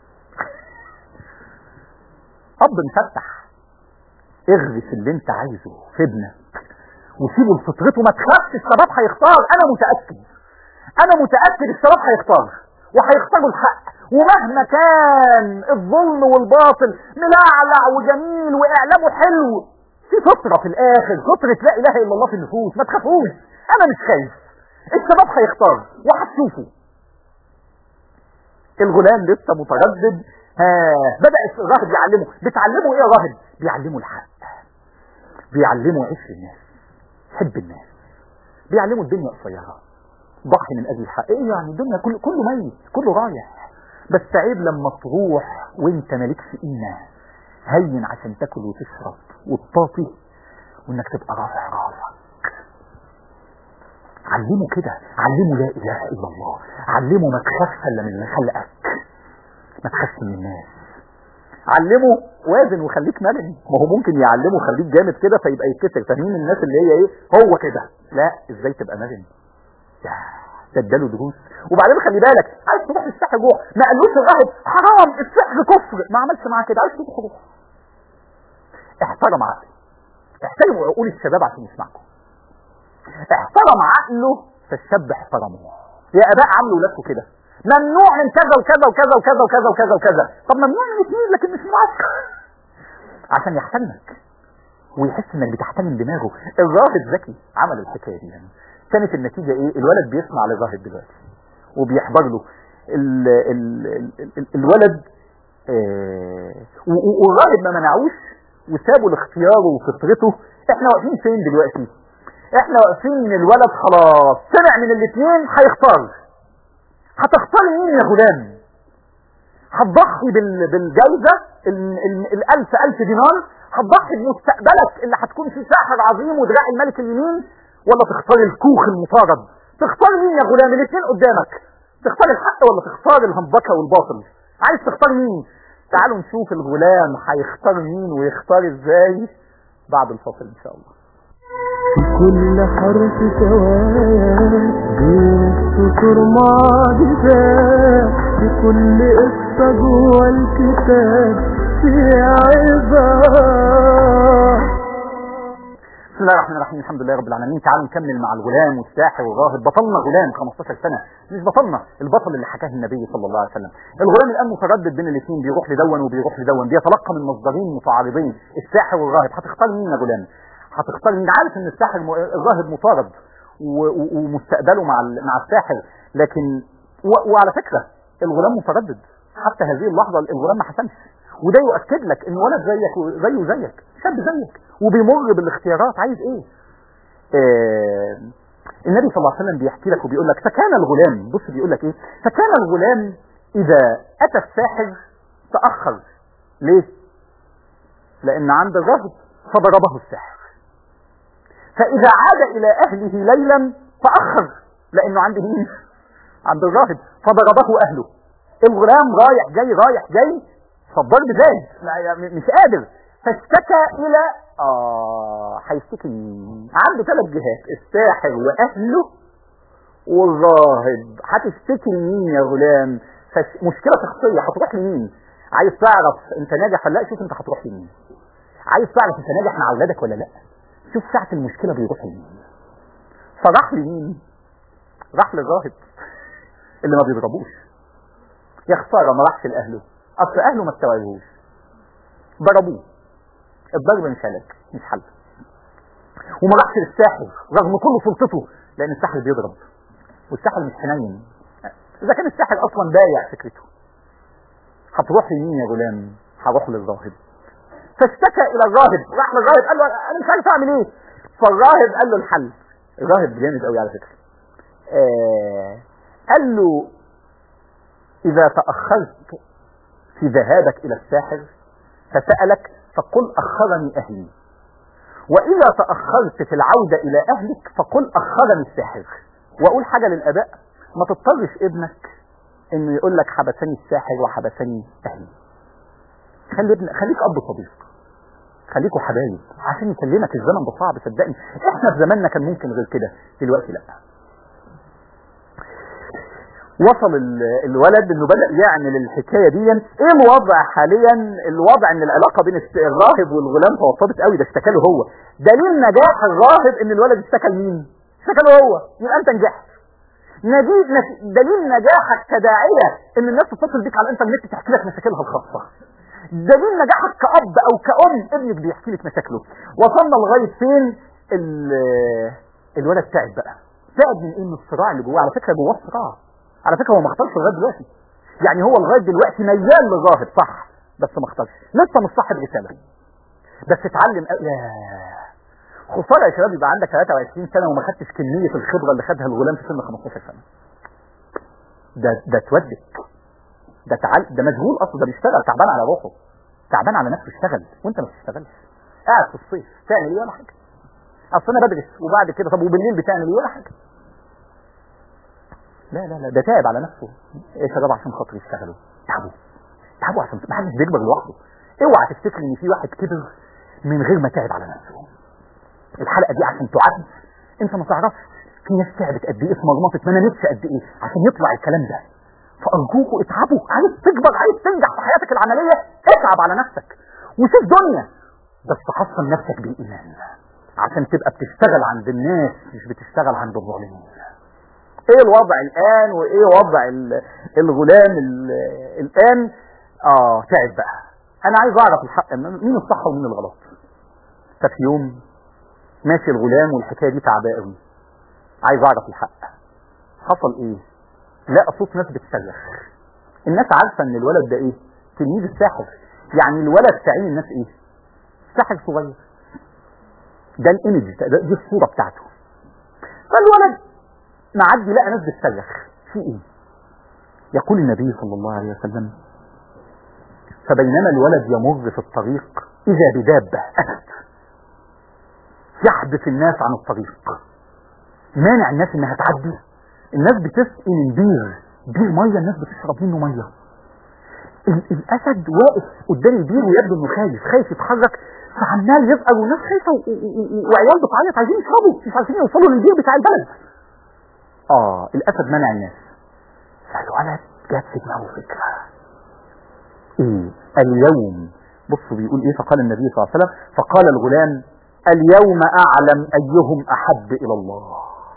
اب مفتح اغرس اللي انت عايزه في ابنك وسيبه لفطرته ما تخافش الشباب هيختار انا متاكد انا متاكد الشباب هيختار وهيختاروا الحق ومهما كان الظلم والباطل ملعلع وجميل واعلامه حلو في فطره في الاخر فطره لا اله الا الله في النفوس ما تخافوش انا مش خايف الشباب هيختار وهتشوفوا الغلام لسه متردد ها بدأ الراهب يعلمه بتعلمه ايه يا راهب بيعلمه الحق بيعلمه عيش الناس حب الناس بيعلمه الدنيا قصيرة ضحي من اجل الحق ايه يعني الدنيا كله كله ميت كله رايح بس عيب لما تروح وانت مالكش قيمه هين عشان تاكل وتشرب وتطاطي وانك تبقى رافع راسك علمه كده علمه لا اله الا الله علمه ما تخافش الا من اللي خلقك ما تخافش من الناس علمه وازن وخليك مرن ما هو ممكن يعلمه خليك جامد كده فيبقى يتكسر فاهمين الناس اللي هي ايه هو كده لا ازاي تبقى مرن يا ده اداله دروس وبعدين خلي بالك عايز تروح السحر جوه ما قالوش الراهب حرام السحر كفر ما عملش معاه كده عايز تروح روح احترم عقله احترموا عقول الشباب عشان يسمعكم احترم عقله فالشاب احترمه يا اباء عملوا ولادكم كده ممنوع من كذا وكذا وكذا وكذا وكذا وكذا وكذا طب ممنوع من الاثنين لكن مش معسكر عشان يحترمك ويحس انك بتحترم دماغه الراهب ذكي عمل الحكايه دي يعني كانت النتيجه ايه الولد بيسمع للراهب دلوقتي وبيحضر له ال ال ال ال الولد آه و- و- والراهب ما منعوش وسابوا لاختياره وفطرته احنا واقفين فين دلوقتي احنا واقفين ان الولد خلاص سمع من الاثنين هيختار هتختار مين يا غلام هتضحي بال- بالجايزه ال- ال- الالف الف دينار هتضحي بمستقبلك اللي هتكون فيه ساحر عظيم ودراع الملك اليمين ولا تختار الكوخ المطارد تختار مين يا غلام الاثنين قدامك تختار الحق ولا تختار الهنبكه والباطل عايز تختار مين تعالوا نشوف الغلام هيختار مين ويختار ازاي بعد الفاصل ان شاء الله في كل حرف سواد بين السطور معجزات في كل قصة جوه الكتاب في عظات بسم الله الرحمن الرحيم الحمد لله رب العالمين تعالوا نكمل مع الغلام والساحر والراهب بطلنا غلام 15 سنه مش بطلنا البطل اللي حكاه النبي صلى الله عليه وسلم الغلام الان متردد بين الاثنين بيروح لدون وبيروح لدون بيتلقى من مصدرين متعارضين الساحر والراهب هتختار مين يا غلام هتختار مين عارف ان الساحر م... الراهب مطارد و... و... ومستقبله مع ال... مع الساحر لكن و... وعلى فكره الغلام متردد حتى هذه اللحظه الغلام ما حسمش وده يؤكد لك ان ولد زيك زيه زيك شاب زيك وبيمر بالاختيارات عايز ايه آه النبي صلى الله عليه وسلم بيحكي لك وبيقول لك فكان الغلام بص بيقول لك ايه فكان الغلام اذا اتى الساحر تأخر ليه لان عند الرهب فضربه الساحر فاذا عاد الى اهله ليلا تأخر لانه عند مين عند الراهب فضربه اهله الغلام رايح جاي رايح جاي فالضرب زاد لا يعني مش قادر فاشتكى الى اه هيشتكي مين عنده ثلاث جهات الساحر واهله والراهب هتشتكي لمين يا غلام فش... مشكله شخصيه هتروح لمين عايز تعرف انت ناجح ولا لا شوف انت هتروح لمين عايز تعرف انت ناجح مع اولادك ولا لا شوف ساعه المشكله بيروح لمين فراح لمين راح للراهب اللي ما بيضربوش يا خساره ما راحش لاهله اصل اهله ما استوعبوش ضربوه الضرب مش علاج مش حل وما راحش للساحر رغم كل سلطته لان الساحر بيضرب والساحر مش حنين اذا كان الساحر اصلا بايع فكرته هتروح لمين يا غلام هروح للراهب فاشتكى الى الراهب راح للراهب قال له انا مش عارف اعمل ايه فالراهب قال له الحل الراهب جامد قوي على فكره آه قال له اذا تاخرت في ذهابك الى الساحر فسالك فقل اخرني اهلي واذا تاخرت في العوده الى اهلك فقل اخرني الساحر واقول حاجه للاباء ما تضطرش ابنك انه يقول لك حبسني الساحر وحبسني اهلي خلي ابن خليك اب صديق خليكوا حبايب عشان يكلمك الزمن ده صعب صدقني احنا في زماننا كان ممكن غير كده دلوقتي لا وصل ال- الولد انه بدا يعمل الحكايه دي ايه الوضع حاليا الوضع ان العلاقه بين الس- الراهب والغلام توطدت قوي ده اشتكى له هو دليل نجاح الراهب ان الولد اشتكى لمين اشتكى له هو يبقى انت نجحت نجيب نت- دليل نجاحك كداعيه ان الناس تتصل بيك على الانترنت تحكي لك مشاكلها الخاصه دليل نجاحك كأب أو كأم ابنك بيحكي لك مشاكله وصلنا لغاية فين ال- الولد تعب بقى تعب من ان الصراع اللي جواه على فكرة جواه صراع على فكرة هو ما اختارش لغاية دلوقتي يعني هو لغاية دلوقتي ميال للراهب صح بس ما اختارش لسه مش صاحب رسالة بس اتعلم أ- يا خسارة يا شباب يبقى عندك 23 سنة وما خدتش كمية الخبرة اللي خدها الغلام في سن 15 سنة ده ده تودك ده تعال ده مشغول اصلا ده بيشتغل تعبان على روحه تعبان على نفسه اشتغل وانت ما بتشتغلش قاعد في الصيف تعمل ايه ولا حاجه اصل انا بدرس وبعد كده طب وبالليل بتعمل ايه ولا حاجه لا لا لا ده تعب على نفسه ايه يا شباب عشان خاطر يشتغلوا تعبوا تعبوا عشان ما حدش بيكبر لوحده اوعى تفتكر ان في واحد كبر من غير ما تعب على نفسه الحلقه دي عشان تعد انت ما تعرفش في ناس تعبت قد ايه اتمرمطت ما نامتش قد ايه عشان يطلع الكلام ده فارجوكوا اتعبوا عايز تكبر عايز تنجح في حياتك العمليه اتعب على نفسك وشوف دنيا بس تحصن نفسك بالايمان عشان تبقى بتشتغل عند الناس مش بتشتغل عند الظالمين ايه الوضع الان وايه وضع ال- الغلام ال- الان اه تعب بقى انا عايز اعرف الحق مين الصح ومين الغلط ففي يوم ماشي الغلام والحكايه دي تعباه قوي عايز اعرف الحق حصل ايه لقى صوت ناس بتصرخ الناس عارفه ان الولد ده ايه تلميذ الساحر يعني الولد تعين الناس ايه ساحر صغير ده الايمج ده ده- دي الصوره بتاعته فالولد معدي لقى ناس بتصرخ في ايه يقول النبي صلى الله عليه وسلم فبينما الولد يمر في الطريق اذا بدابه اسد يحبس الناس عن الطريق مانع الناس انها تعدي الناس بتسقي من بير بير ميه الناس بتشرب منه ميه ال- الاسد واقف قدام البير ويبدو انه خايف خايف يتحرك فعمال يسأل والناس خايفه و- و- و- وعيال بتعيط عايزين يشربوا مش عارفين يوصلوا للبير بتاع البلد اه الاسد منع الناس فالولد جات في دماغه فكره ايه اليوم بصوا بيقول ايه فقال النبي صلى الله عليه وسلم فقال الغلام اليوم اعلم ايهم احب الى الله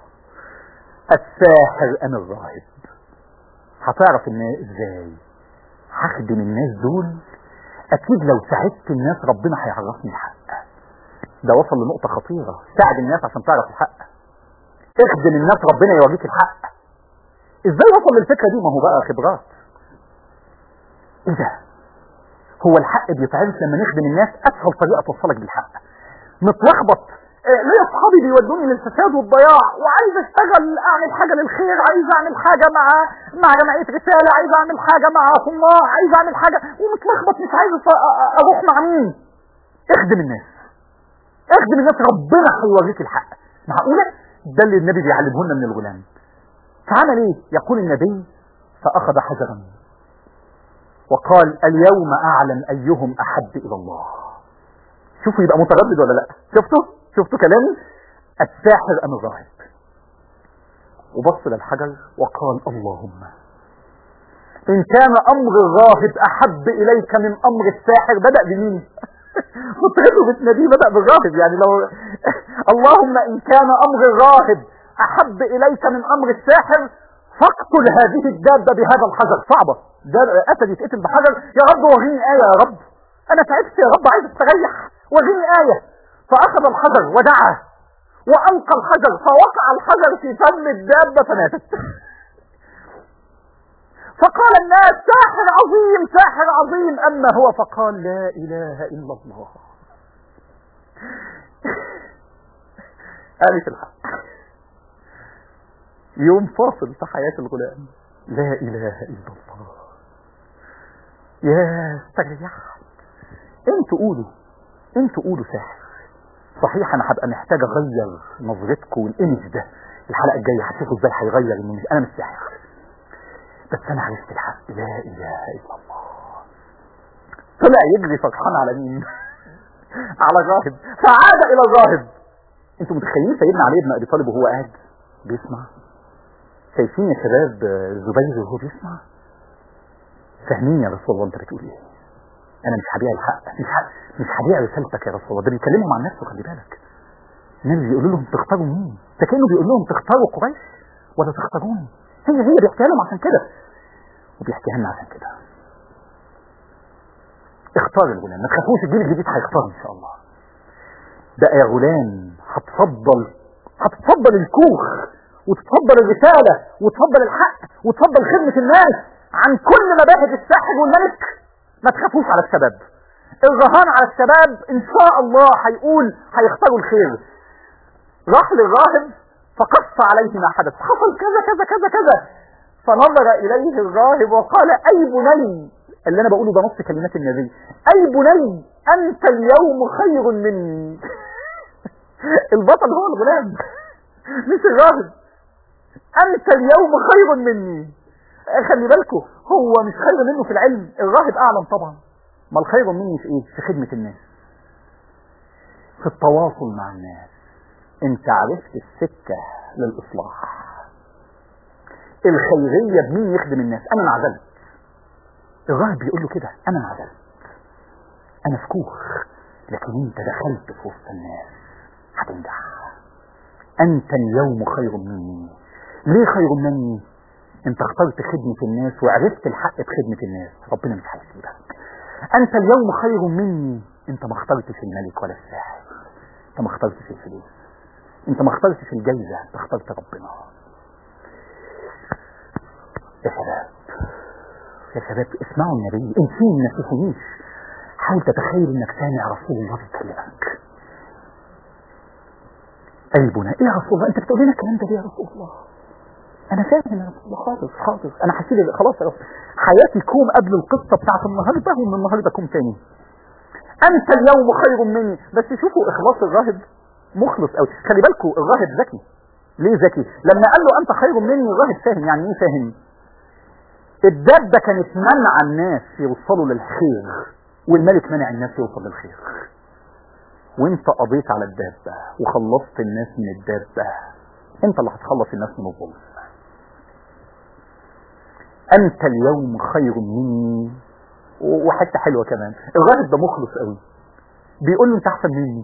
الساحر ام الراهب هتعرف ان ازاي هخدم الناس دول اكيد لو ساعدت الناس ربنا هيعرفني الحق ده وصل لنقطة خطيرة ساعد الناس عشان تعرف الحق اخدم الناس ربنا يوريك الحق ازاي وصل للفكرة دي ما هو بقى خبرات ايه ده هو الحق بيتعرف لما نخدم الناس اسهل طريقة توصلك بالحق متلخبط آه، ليا اصحابي بيودوني للفساد والضياع وعايز اشتغل اعمل حاجه للخير عايز اعمل حاجه مع مع جمعيه رساله عايز اعمل حاجه مع الله عايز اعمل حاجه ومتلخبط مش عايز أ- أ- اروح مع مين اخدم الناس اخدم الناس ربنا هيوريك الحق معقوله ده اللي النبي بيعلمه لنا من الغلام فعمل ايه يقول النبي فاخذ حجرا وقال اليوم اعلم ايهم احب الى الله شوفوا يبقى متردد ولا لا شفتوا شفتوا كلامي الساحر ام الراهب وبص للحجر وقال اللهم ان كان امر الراهب احب اليك من امر الساحر بدا بمين فطرته بتناديه بدا بالراهب يعني لو اللهم ان كان امر الراهب احب اليك من امر الساحر فاقتل هذه الدابه بهذا الحجر صعبه ده اسد يتقتل بحجر يا رب وريني ايه يا رب انا تعبت يا رب عايز استريح وريني ايه فاخذ الحجر ودعا والقى الحجر فوقع الحجر في فم الدابه فماتت فقال الناس ساحر عظيم ساحر عظيم اما هو فقال لا اله الا الله قالت الحق يوم فاصل في حياة الغلام لا اله الا الله يا استريحت انتوا قولوا انتوا قولوا ساحر صحيح انا هبقى محتاج اغير نظرتكم والايمج ده الحلقه الجايه هتشوفوا ازاي هيغير انه مش انا مش ساحر بس انا عرفت الحق لا اله الا الله طلع يجري فرحان على مين على الراهب فعاد الى الراهب انتوا متخيلين سيدنا علي بن ابي طالب وهو قاعد بيسمع شايفين يا شباب زبير وهو بيسمع فاهمين يا رسول الله انت بتقول ايه انا مش هبيع الحق مش ه... مش هبيع رسالتك يا رسول الله ده بيتكلموا مع نفسه خلي بالك النبي بيقول لهم تختاروا مين ده كانه بيقول لهم تختاروا قريش ولا تختاروني هي هي بيحكيها لهم عشان كده وبيحكيها لنا عشان كده اختار الغلام ما تخافوش الجيل الجديد هيختار ان شاء الله ده يا غلام هتفضل هتفضل الكوخ وتفضل الرسالة وتفضل الحق وتفضل خدمة الناس عن كل مباهج الساحر والملك ما تخافوش على الشباب الرهان على الشباب ان شاء الله هيقول هيختاروا الخير راح للراهب فقص عليه ما حدث حصل كذا كذا كذا كذا فنظر اليه الراهب وقال اي بني اللي انا بقوله ده نص كلمات النبي اي بني انت اليوم خير مني البطل هو الغلام مش الراهب انت اليوم خير مني خلي بالكم هو مش خير منه في العلم الراهب اعلم طبعا ما الخير مني في ايه في خدمة الناس في التواصل مع الناس انت عرفت السكة للاصلاح الخيرية بمين يخدم الناس انا انعزلت الراهب بيقول له كده انا انعزلت انا في كوخ لكن انت دخلت في وسط الناس هتنجح انت اليوم خير مني ليه خير مني انت اخترت خدمة الناس وعرفت الحق بخدمة الناس ربنا مش هيسيبك انت اليوم خير مني انت ما اخترتش الملك ولا الساحر انت ما اخترتش الفلوس انت ما اخترتش الجايزة انت اخترت ربنا يا شباب يا شباب اسمعوا النبي انسين ما تفهميش حاول تتخيل انك سامع رسول الله بيكلمك قلبنا ايه يا رسول الله انت بتقول لنا الكلام ده ليه يا رسول الله انا فاهم يا رسول الله خالص خالص انا حسيت خلاص يا رسول حياتي كوم قبل القصه بتاعت النهارده ومن النهارده كوم تاني انت اليوم خير مني بس شوفوا اخلاص الراهب مخلص قوي خلي بالكم الراهب ذكي ليه ذكي لما قال له انت خير مني الراهب فاهم يعني ايه فاهم الدابة كانت منع الناس يوصلوا للخير والملك منع الناس يوصل للخير وانت قضيت على الدابة وخلصت الناس من الدابة انت اللي هتخلص الناس من الظلم انت اليوم خير مني وحتة حلوة كمان الراهب ده مخلص قوي بيقول له انت احسن مني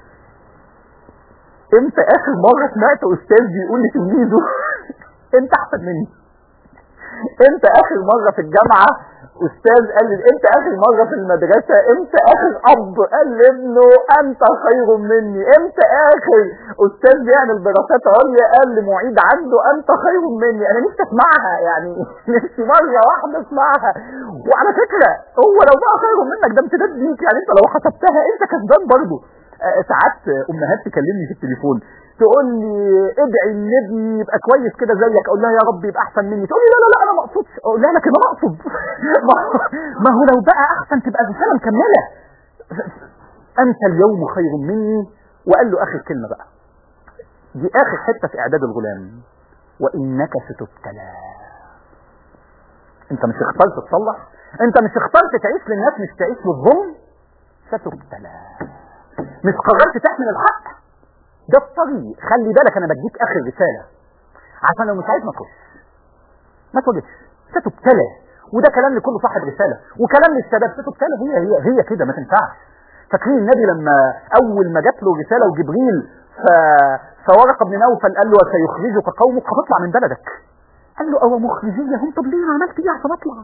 امتى اخر مرة سمعت استاذ بيقول لتلميذه انت احسن مني انت اخر مرة في الجامعة استاذ قال لي انت اخر مرة في المدرسة انت اخر اب قال لابنه انت خير مني انت اخر استاذ بيعمل دراسات عليا قال لمعيد عنده انت خير مني انا نفسي اسمعها يعني نفسي مرة واحدة اسمعها وعلى فكرة هو لو بقى خير منك ده امتداد ليك يعني انت لو حسبتها انت كسبان برضه آه، ساعات امهات تكلمني في التليفون تقول لي ادعي ان ابني يبقى كويس كده زيك اقول لها يا رب يبقى احسن مني تقول لي لا لا لا انا ما اقصدش اقول لها لكن انا اقصد ما- ما هو لو بقى احسن تبقى رساله مكمله انت اليوم خير مني وقال له اخر كلمه بقى دي اخر حته في اعداد الغلام وانك ستبتلى انت مش اخترت تصلح انت مش اخترت تعيش للناس مش تعيش للظلم ستبتلى مش قررت تحمل الحق ده الطريق خلي بالك انا بديك اخر رساله عشان لو مش عايز ما تخش ما تواجهش ستبتلى وده كلام لكل صاحب رساله وكلام للشباب ستبتلى هي هي هي كده ما تنفعش فاكرين النبي لما اول ما جات له رساله وجبريل ف... فورق بن نوفل قال له سيخرجك قومك هتطلع من بلدك قال له او مخرجيهم طب ليه عملت ايه عشان اطلع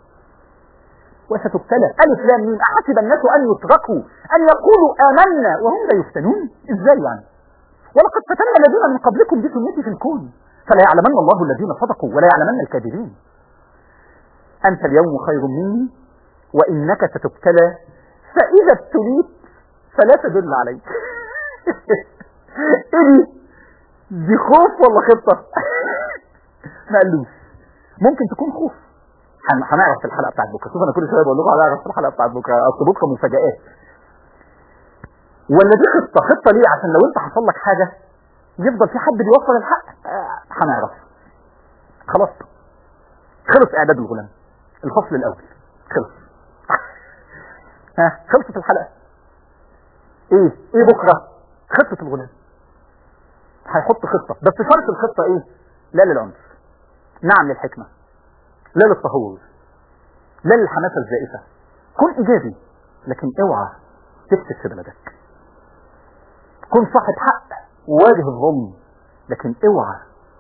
وستبتلى ألف لام ميم أحسب الناس أن يتركوا أن يقولوا آمنا وهم لا يفتنون إزاي يعني ولقد فتنا الذين من قبلكم دي سنتي في الكون فلا يعلمن الله الذين صدقوا ولا يعلمن الكاذبين أنت اليوم خير مني وإنك ستبتلى فإذا ابتليت فلا تدل عليك إيه دي؟ دي خوف ولا خطة ما قالوش ممكن تكون خوف هن- هنعرف في الحلقه بتاعت بكره شوف انا كل شويه بقول لكم هنعرف في الحلقه بتاعت بكره اصل بكره مفاجآت ولا دي خطه خطه ليه عشان لو انت حصل لك حاجه يفضل في حد بيوصل الحق آه، هنعرف خلاص خلص اعداد الغلام الفصل الاول خلص ها خلصت الحلقه ايه ايه بكره خطه الغلام هيحط خطه بس شرط الخطه ايه لا للعنف نعم للحكمه لا للتهور لا للحماسة الزائفة كن إيجابي لكن اوعى تكتب في بلدك كن صاحب حق وواجه الظلم لكن اوعى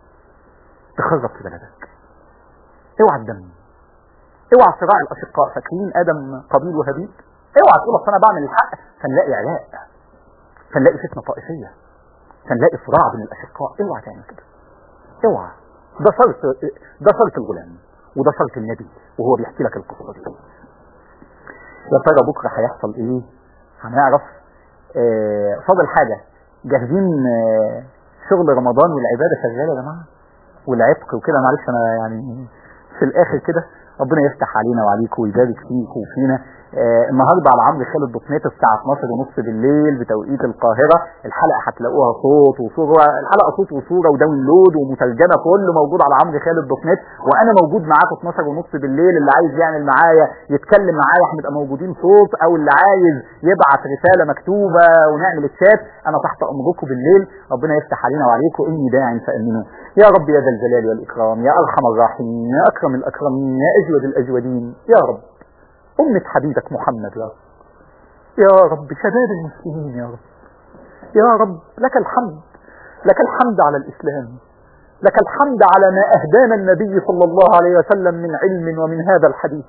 تخرب في بلدك اوعى الدم اوعى صراع الأشقاء فاكرين آدم قابيل وهابيل اوعى تقول اصل انا بعمل الحق فنلاقي علاء فنلاقي فتنة طائفية فنلاقي صراع بين الأشقاء اوعى تعمل كده اوعى ده شرط ده شرط الغلام وده شرط النبي وهو بيحكي لك القصه دي يا ترى بكره هيحصل ايه هنعرف آه فاضل حاجه جاهزين آه شغل رمضان والعباده شغاله يا جماعه والعتق وكده معلش انا يعني في الاخر كده ربنا يفتح علينا وعليكم ويبارك فيكم وفينا آه النهارده على عمرو خالد دوت نت الساعه 12 ونص بالليل بتوقيت القاهره الحلقه هتلاقوها صوت وصوره الحلقه صوت وصوره وداونلود ومترجمه كله موجود على عمرو خالد دوت نت وانا موجود معاكم 12 ونص بالليل اللي عايز يعمل معايا يتكلم معايا هنبقى موجودين صوت او اللي عايز يبعت رساله مكتوبه ونعمل الشات انا تحت امركم بالليل ربنا يفتح علينا وعليكم اني داع فامنوا يا رب يا ذا الجلال والاكرام يا ارحم الراحمين يا اكرم الاكرمين يا اجود الاجودين يا رب أمة حبيبك محمد يا رب يا رب شباب المسلمين يا رب يا رب لك الحمد لك الحمد على الإسلام لك الحمد على ما أهدانا النبي صلى الله عليه وسلم من علم ومن هذا الحديث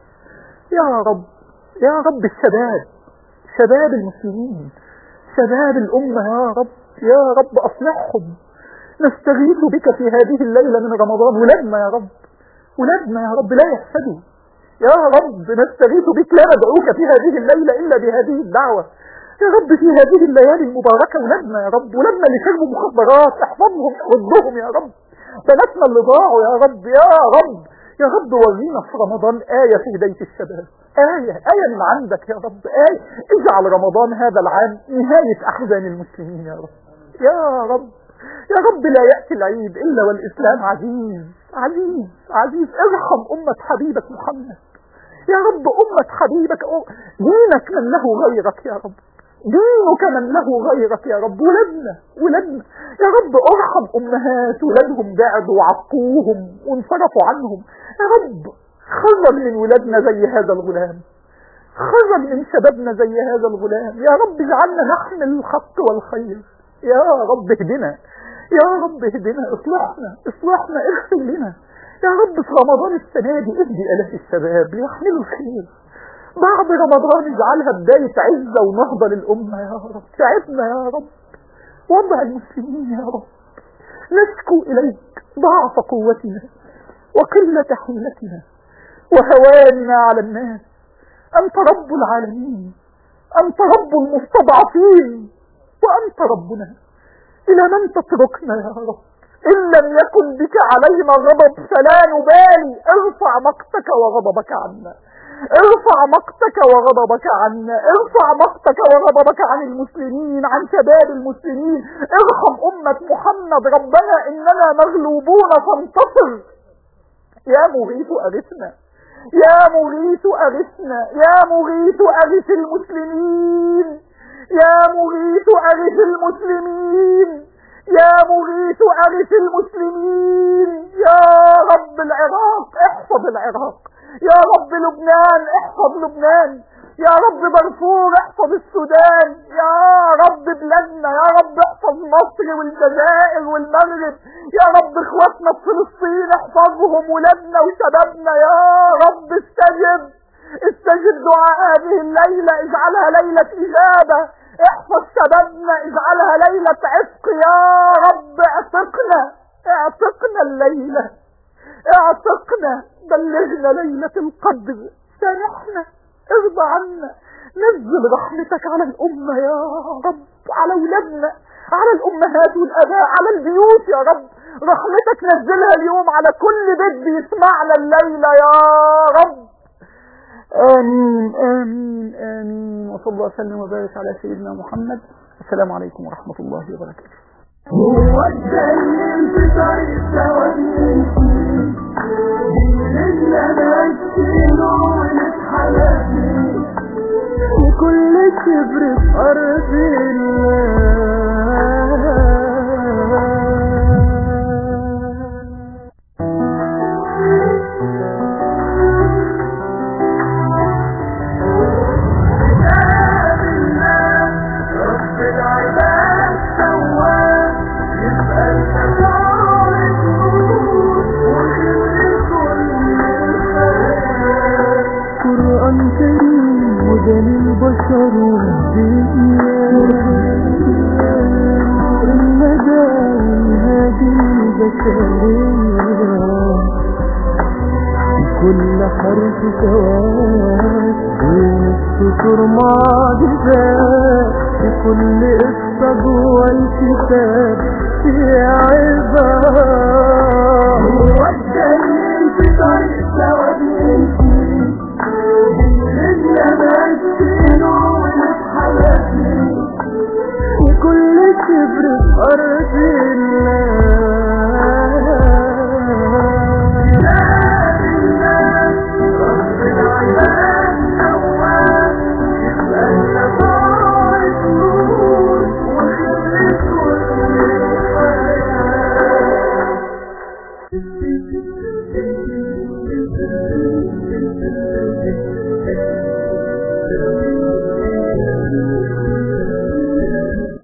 يا رب يا رب الشباب شباب المسلمين شباب الأمة يا رب يا رب أصلحهم نستغيث بك في هذه الليلة من رمضان ولادنا يا رب ولادنا يا رب لا يحسدوا يا رب نستغيث بك لا ندعوك في هذه الليلة إلا بهذه الدعوة يا رب في هذه الليالي المباركة ولادنا يا رب ولادنا اللي شربوا مخدرات احفظهم ردهم يا رب بناتنا اللي ضاعوا يا رب يا رب يا رب ورينا في رمضان آية في هداية الشباب آية آية من عندك يا رب آية اجعل رمضان هذا العام نهاية أحزان المسلمين يا رب يا رب يا رب لا يأتي العيد إلا والإسلام عزيز عزيز عزيز ارحم أمة حبيبك محمد يا رب أمة حبيبك دينك من له غيرك يا رب دينك من له غيرك يا رب ولدنا ولدنا يا رب ارحم أمهات ولادهم بعدوا وعقوهم وانصرفوا عنهم يا رب خرج من ولادنا زي هذا الغلام خرج من شبابنا زي هذا الغلام يا رب اجعلنا نحمل الحق والخير يا رب اهدنا يا رب اهدنا اصلحنا اصلحنا اغفر لنا يا رب في رمضان السنة دي اهدي الاف الشباب ليحملوا الخير بعد رمضان اجعلها بداية عزة ونهضة للأمة يا رب ساعدنا يا رب وضع المسلمين يا رب نشكو إليك ضعف قوتنا وقلة حيلتنا وهواننا على الناس أنت رب العالمين أنت رب المستضعفين وأنت ربنا إلى من تتركنا يا رب إن لم يكن بك علينا غضب فلا نبالي ارفع مقتك وغضبك عنا ارفع مقتك وغضبك عنا ارفع مقتك وغضبك عن المسلمين عن شباب المسلمين ارحم أمة محمد ربنا إننا مغلوبون فانتصر يا مغيث أغثنا يا مغيث أغثنا يا مغيث أغث المسلمين يا مغيث أغث المسلمين يا مغيث أغث المسلمين يا رب العراق احفظ العراق يا رب لبنان احفظ لبنان يا رب دارفور احفظ السودان يا رب بلادنا يا رب احفظ مصر والجزائر والمغرب يا رب اخواتنا في فلسطين احفظهم ولادنا وشبابنا يا رب استجب استجب دعاء هذه الليلة اجعلها ليلة اجابة احفظ شبابنا اجعلها ليلة عتق يا رب اعتقنا اعتقنا الليلة اعتقنا بلغنا ليلة القدر سامحنا ارضى عنا نزل رحمتك على الأمة يا رب على أولادنا على الأمهات والأباء على البيوت يا رب رحمتك نزلها اليوم على كل بيت بيسمعنا الليلة يا رب آمين آمين آمين وصلى الله وسلم وبارك على سيدنا محمد السلام عليكم ورحمة الله وبركاته هو الدليل في طريق سواني لنا نسينه ونتحلقني وكل كبر في أرض الله رب العباد سواه يبقى التفاعل قرآن كريم ودليل بشر الندى والهادي البشرية كل حرف سواد بين السطور معجزات في كل قصة جوه الكتاب في عباد